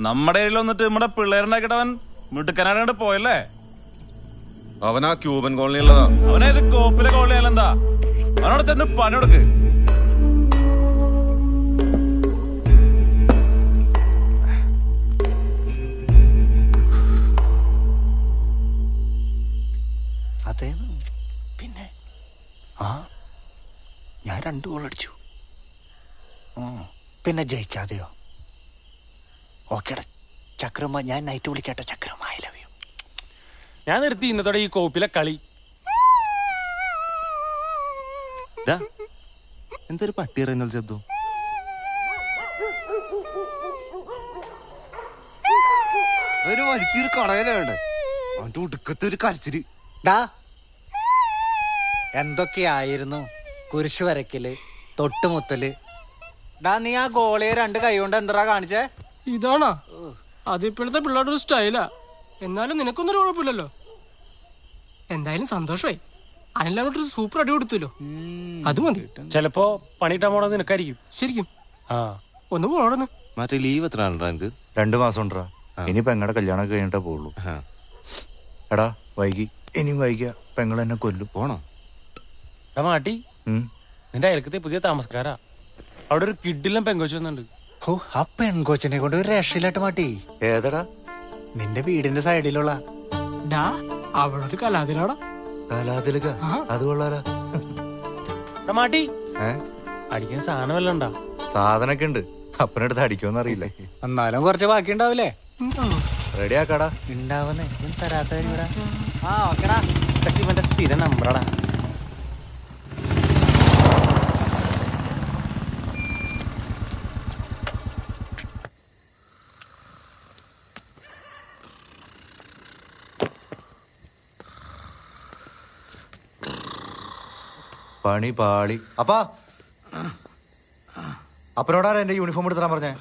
നമ്മുടെ ഏരിയയിൽ വന്നിട്ട് നമ്മുടെ പിള്ളേരുണ്ടാക്കിട്ടവൻ മിടുക്കനായിട്ട് പോയല്ലേ അവനാ ക്യൂബൻ കോളനിയുള്ളതാ അവനേത് കോപ്പിലെ കോളിയാലെന്താ അവനോട് ചെന്ന് പണി കൊടുക്ക് അതേന്ന് പിന്നെ ആ ഞാൻ രണ്ട് ഗോൾ അടിച്ചു ഉം. പിന്നെ ജയിക്കാതെയോ ഓക്കേടാ ചക്രമ്മ ഞാൻ നൈറ്റ് വിളിക്കട്ടെ ചക്രമ്മ ഐ ലവ് യു ഞാൻ നിർത്തി ഇന്നത്തോടെ ഈ കോപ്പിലെ കളി ഡാ, എന്തൊരു പട്ടി അറിയുന്ന ശബ്ദം ഒരു വലിച്ചൊരു കടകലുണ്ട് അവന്റെ ഒടുക്കത്തെ ഒരു കരച്ചില് ഡാ എന്തൊക്കെയായിരുന്നു കുരിശു വരക്കല് തൊട്ടുമുത്തല് ഡാ നീ ആ ഗോളിയെ രണ്ട് കൈ കൊണ്ട് എന്താ കാണിച്ചേ ഇതാണോ അത് ഇപ്പോഴത്തെ പിള്ളേരുടെ ഒരു സ്റ്റൈലാ എന്നാലും നിനക്കൊന്നും ഒരു കുഴപ്പമില്ലല്ലോ എന്തായാലും സന്തോഷമായി അനിലൊരു സൂപ്പർ അടി കൊടുത്തല്ലോ അത് മതി ചിലപ്പോ പണിയിട്ടാൻ പോണത് നിനക്കായിരിക്കും ശരിക്കും ആ ഒന്ന് പോടന്ന് മറ്റേ ലീവ് എത്ര ആണോ എനിക്ക് രണ്ടു മാസം ഉണ്ടാ ഇനി പെങ്ങടെ കല്യാണം കഴിഞ്ഞിട്ടേ പോവുള്ളൂ എടാ വൈകി ഇനിയും വൈകിയ പെങ്ങൾ എന്നെ കൊല്ലും പോണോ എടാ മാട്ടി ഉം. നിന്റെ അയൽക്കത്തെ പുതിയ താമസക്കാരാ അവിടെ ഒരു കിഡിലും പെങ്കൊച്ചു വന്നുണ്ട് ഓ ആ പെൺകൊച്ചിനെ കൊണ്ട് ഒരു രക്ഷയിലാട്ട് മാട്ടി ഏതടാ നിന്റെ വീടിന്റെ സൈഡിലുള്ള ഡാ അവളൊരു കലാതിരാടാ കലാതിലക അത് കൊള്ളാല എടാ മാട്ടി ഏ അടിക്കാൻ സാധനം വല്ല ഉണ്ടാ സാധനൊക്കെ ഉണ്ട് അപ്പനടുത്ത് അടിക്കുമെന്ന് അറിയില്ല എന്നാലും കുറച്ച് ബാക്കി ഉണ്ടാവില്ലേ റെഡി ആക്കാടാ ഉണ്ടാവുന്നേ ഞാൻ തരാത്ത ഇവിടെ ആ ഓക്കെടാ ഇതൊക്കെ ഇവന്റെ സ്ഥിര നമ്പറാടാ പണി പാളി അപ്പാ അപ്പനോടാ എന്റെ യൂണിഫോം എടുത്തിടാൻ പറഞ്ഞേ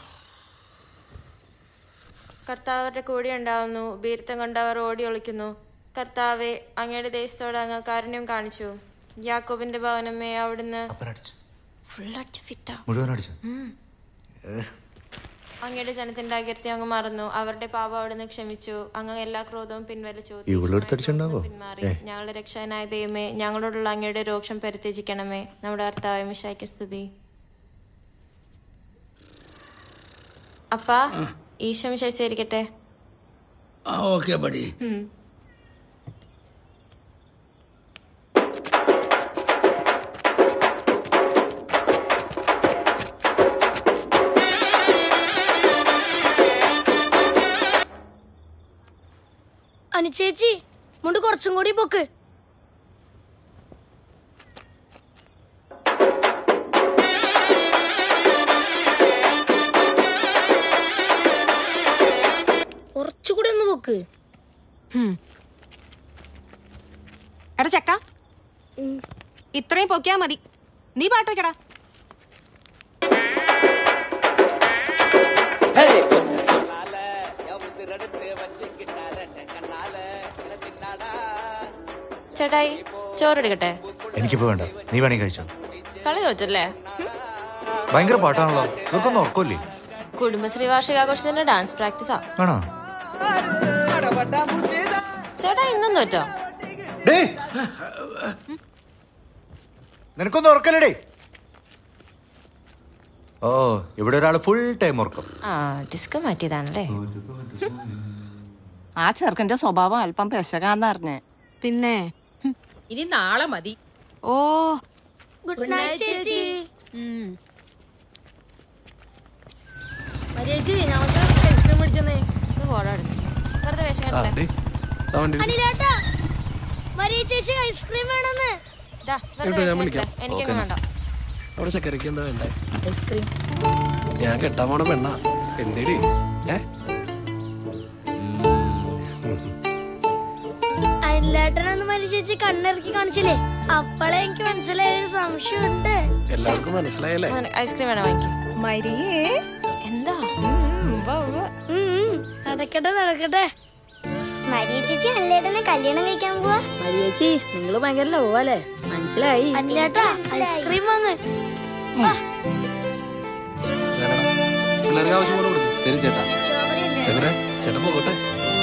കർത്താവരുടെ കൂടെ ഉണ്ടാവുന്നു ഭീരുത്വം കൊണ്ടവർ ഓടി ഒളിക്കുന്നു കർത്താവെ അങ്ങയുടെ ദേശത്തോട് അങ്ങ് കാരുണ്യം കാണിച്ചു യാക്കോബിന്റെ ഭവനമേ അവിടുന്ന് അപ്പനടിച്ചു ഫുൾ അടിച്ച് ഫിറ്റാ മുഴുവൻ അടിച്ചു അങ്ങയുടെ ജനത്തിന്റെ അകൃത്യം അങ്ങ് മറന്നു അവരുടെ പാപം അവിടുന്ന് ക്ഷമിച്ചു അങ്ങ് എല്ലാ ക്രോധവും പിൻവലിച്ചു ഇവളെടുത്തടിച്ചിട്ടുണ്ടാവോ? പിന്മാറി ഞങ്ങളുടെ രക്ഷകനായ ദൈവമേ ഞങ്ങളോടുള്ള അങ്ങയുടെ രോക്ഷം പരിത്യജിക്കണമേ നമ്മുടെ കർത്താവ് മിശായ്ക്ക് സ്തുതി അപ്പാ ഈശോ മിശായിരിക്കട്ടെ ആ ഓക്കെ ബഡി അനുചേച്ചി മുണ്ട് കുറച്ചും കൂടി പൊക്ക് കുറച്ചുകൂടി ഒന്ന് പൊക്ക് എടാ ചക്ക ഇത്രയും പൊക്കിയാ മതി നീ പാട്ട് വെക്കടാ ചേട്ടായി ചോറെടുക്കട്ടെ എനിക്കിപ്പോ വേണ്ട നീ വേണമെങ്കിൽ കഴിച്ചോ കളി തോറ്റല്ലേ ഭയങ്കര പാട്ടാണല്ലോ ഇവർക്കൊന്നും ഉറക്കമില്ലേ കുടുംബശ്രീ വാർഷികാഘോഷത്തിന്റെ ഡാൻസ് പ്രാക്ടീസാ ആണോ ചേട്ടാ ഇന്നും തോറ്റോ ഡേ നിനക്കൊന്നും ഉറക്കല്ലേടേ ഓ ഇവിടെ ഒരാൾ ഫുൾ ടൈം ഉറക്കം ആ ഡിസ്ക് മാറ്റിയതാണല്ലേ ആ ചെറുക്കന്റെ സ്വഭാവം അല്പം പെശകാന്നറിഞ്ഞേ പിന്നെ ഇനി നാളെ മതി ഓ ഗുഡ് നൈറ്റ് ചേച്ചി ചേച്ചി ഞങ്ങൾക്ക് ഐസ്ക്രീം മേടിച്ചെന്നേ ഇത് പോടാടുന്നു വെറുതെ വേഷം കണ്ടില്ലേ അനിലേട്ടാ മരിയ ചേച്ചി ഐസ്ക്രീം വേണമെന്ന് ഡാ, വെറുതെ കേട്ടോ, ഞാൻ വേഷം വിളിക്കാം. കണ്ടില്ലേ? എനിക്കൊന്നും വേണ്ട അവിടെ ചക്കരയ്ക്ക് എന്താ വേണ്ടേ ഞാൻ കെട്ടാൻ പോണ പെണ്ണ എന്തേടി ഏ അനിലേട്ടനൊന്ന് മരിയ ചേച്ചി കണ്ണിറക്കി കാണിച്ചില്ലേ അപ്പളെ എനിക്ക് മനസ്സിലായ ഒരു സംശയമുണ്ട് എല്ലാവർക്കും മനസ്സിലായല്ലേ മോനെ, ഐസ്ക്രീം വേണം വാങ്ങിക്കും മരിയേ എന്താ നടക്കട്ടെ നടക്കട്ടെ മരിയ ചേച്ചി അനിലേട്ടനെ കല്യാണം കഴിക്കാൻ പോവാ മരിയേച്ചി നിങ്ങൾ ഭയങ്കര ലവ് അല്ലേ മനസ്സിലായി അനിലേട്ടാ ഐസ്ക്രീം വാങ്ങ് പിള്ളേർക്ക് ആവശ്യം പോലെ കൊടുക്കും ശരി ചേട്ടാ സ്ട്രോബെറി ഉണ്ട് ചേട്ടൻ പോകട്ടെ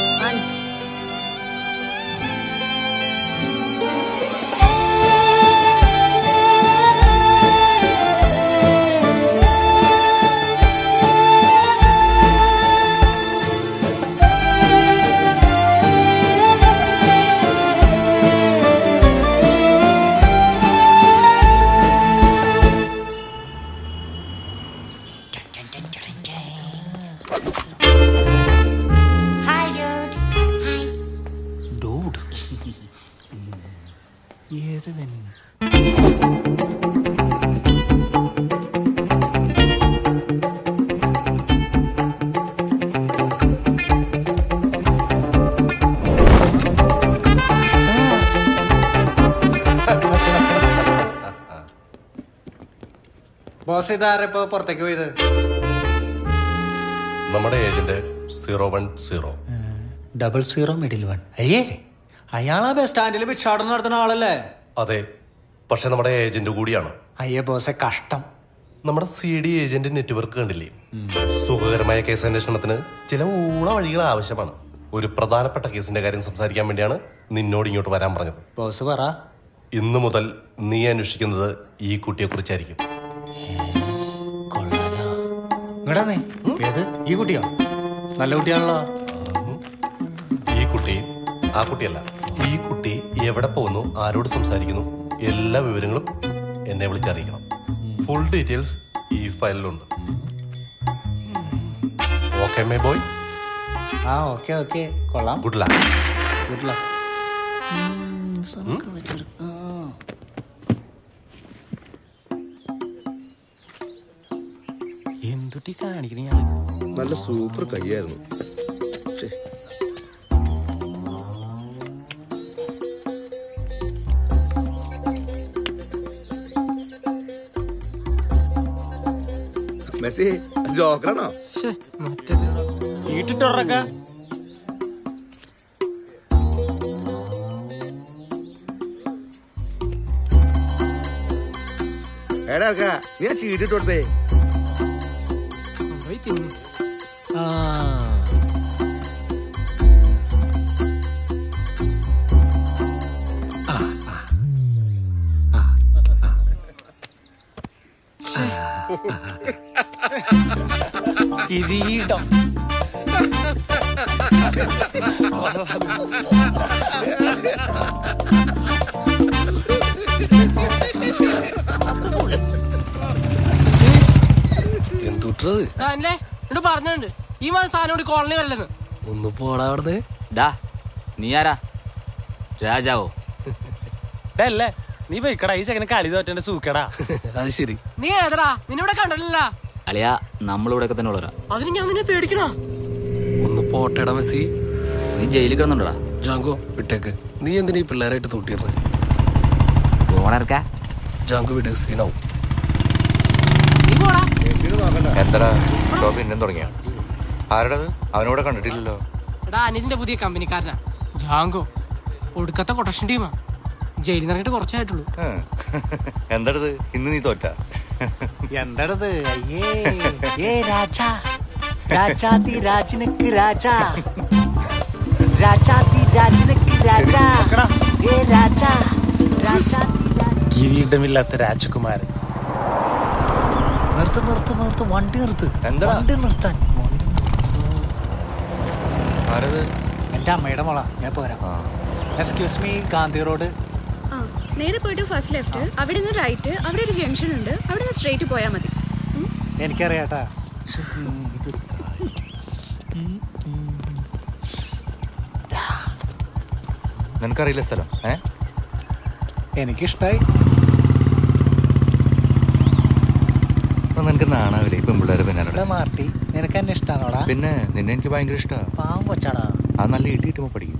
ഡൂഡ് ഏത് വെൻ ബോസ് ഇതാരപ്പോ പുറത്തേക്ക് പോയത് നമ്മുടെ agent zero one zero double zero middle one അയ്യേ അയാളാ ബസ് സ്റ്റാൻഡിൽ ഭിക്ഷാടനം നടത്തുന്ന ആളല്ലേ അതെ പക്ഷെ നമ്മുടെ ഏജന്റ് കൂടിയാണ് അയ്യേ ബോസെ കഷ്ടം നമ്മുടെ സി ഡി ഏജന്റ് നെറ്റ്വർക്ക് കണ്ടില്ലേ സുഖകരമായ കേസ് അന്വേഷണത്തിന് ചില ഊള വഴികൾ ആവശ്യമാണ് ഒരു പ്രധാനപ്പെട്ട കേസിന്റെ കാര്യം സംസാരിക്കാൻ വേണ്ടിയാണ് നിന്നോട് ഇങ്ങോട്ട് വരാൻ പറഞ്ഞത് ബോസ് പറ ഇന്നു മുതൽ നീ അന്വേഷിക്കുന്നത് ഈ കുട്ടിയെ കുറിച്ചായിരിക്കും ഇങ്ങടാ നീ ഏത് ഈ കുട്ടിയോ നല്ല കുട്ടിയാണല്ലോ ഈ കുട്ടി ആ കുട്ടിയല്ല ഈ കുട്ടി എവിടെ പോകുന്നു ആരോട് സംസാരിക്കുന്നു എല്ലാ വിവരങ്ങളും എന്നെ വിളിച്ചറിയിക്കണം ഫുൾ ഡീറ്റെയിൽസ് ഈ ഫയലിലുണ്ട് ഓക്കെ മേ ബോയ് ആ ഓക്കെ ഓക്കെ കൊള്ളാം ഗുഡ് ലക്ക് ഗുഡ് ലക്ക് എന്തുട്ടി കാണിക്കണ ഞാൻ നല്ല സൂപ്പർ കൈയായിരുന്നു ശ്ശേ. മെസ്സി ജോക്കറാണോ വീട്ടിട്ടുറക്ക എടാ ഒക്കെ നീ ആ ചീട്ട് ഇട്ട് കൊടുത്തേ പോയി തിന്നു കിരീടം എന്തുട്ടത് അല്ലേ എന്നോട് പറഞ്ഞിട്ടുണ്ട് ഈ മാസം സാധനം കോളനി വല്ലെന്ന് ഒന്ന് പോടാ അവിടുന്ന് ഡാ നീ ആരാ രാജാവോ അല്ലേ നീ പോയിക്കടാ ഈ ചെക്കനെ കളി തോറ്റേണ്ട സൂക്കടാ അത് ശരി നീ ഏതടാ നിന്നിവിടെ കണ്ടല്ല അളിയാ നമ്മളിവിടെ തന്നെ ഉള്ളവരാ അതിന് ഞാൻ നിന്നെ പേടിക്കണ ഒന്ന് പോട്ടേടാ മെസ്സി നീ ജയിലിൽ കിടന്നുണ്ടോടാ ജാങ്കോ വിട്ടേക്ക് നീ എന്തിനാ ഈ പിള്ളേരായിട്ട് തൂട്ടിയിരുന്നത് ഓണർക്കാ ജാങ്കോ വിട് സീനാവും എന്താടാ ഷോ പിന്നെയും തുടങ്ങിയ ആരുടേത് അവനോടെ കണ്ടിട്ടില്ലല്ലോ എടാ അനിലിന്റെ പുതിയ കമ്പനിക്കാരനാ ജാങ്കോ ഒടുക്കത്തെ കൊട്ടേഷൻ ടീമാ ജയിലിൽ നിന്ന് ഇറങ്ങിയിട്ട് കുറച്ചായിട്ടുള്ളൂ എന്താടത് ഇന്ന് നീ തോറ്റ എന്താടത് അയ്യേ ഏ രാജാ രാജാതി രാജനക്ക് രാജാ രാജാതി രാജനക്ക് രാജാ ഏ രാജാ രാജാതി കിരീടമില്ലാത്ത രാജകുമാരൻ നിർത്ത് നിർത്ത് നിർത്ത് വണ്ടി നിർത്ത് എന്താടാ? വണ്ടി നിർത്താൻ വണ്ടി ആരത് എന്റെ അമ്മയുടെ മോളാ ഞാൻ പോരാ എക്സ്ക്യൂസ് മീ ഗാന്ധി റോഡ് ആ നേരെ പോയിട്ട് ഫസ്റ്റ് ലെഫ്റ്റ് അവിടെ നിന്ന് റൈറ്റ് അവിടെ ഒരു ജംഗ്ഷൻ ഉണ്ട് അവിടെ നിന്ന് സ്ട്രേറ്റ് പോയാൽ മതി എനിക്കറിയാട്ടാ നിനക്കറിയില്ല സ്ഥലം ഏ എനിക്കിഷ്ടായി അപ്പൊ നിനക്ക് നാണാവില്ലേ ഇപ്പം പിള്ളേരെ എടാ പിന്നാലെ മാർട്ടി നിനക്ക് എന്നെ ഇഷ്ടാണോടാ പിന്നെ നിന്നെ എനിക്ക് ഭയങ്കര ഇഷ്ടാ പാവം കൊച്ചാടാ ആ നല്ല ഇടി കിട്ടുമ്പോ പഠിക്കും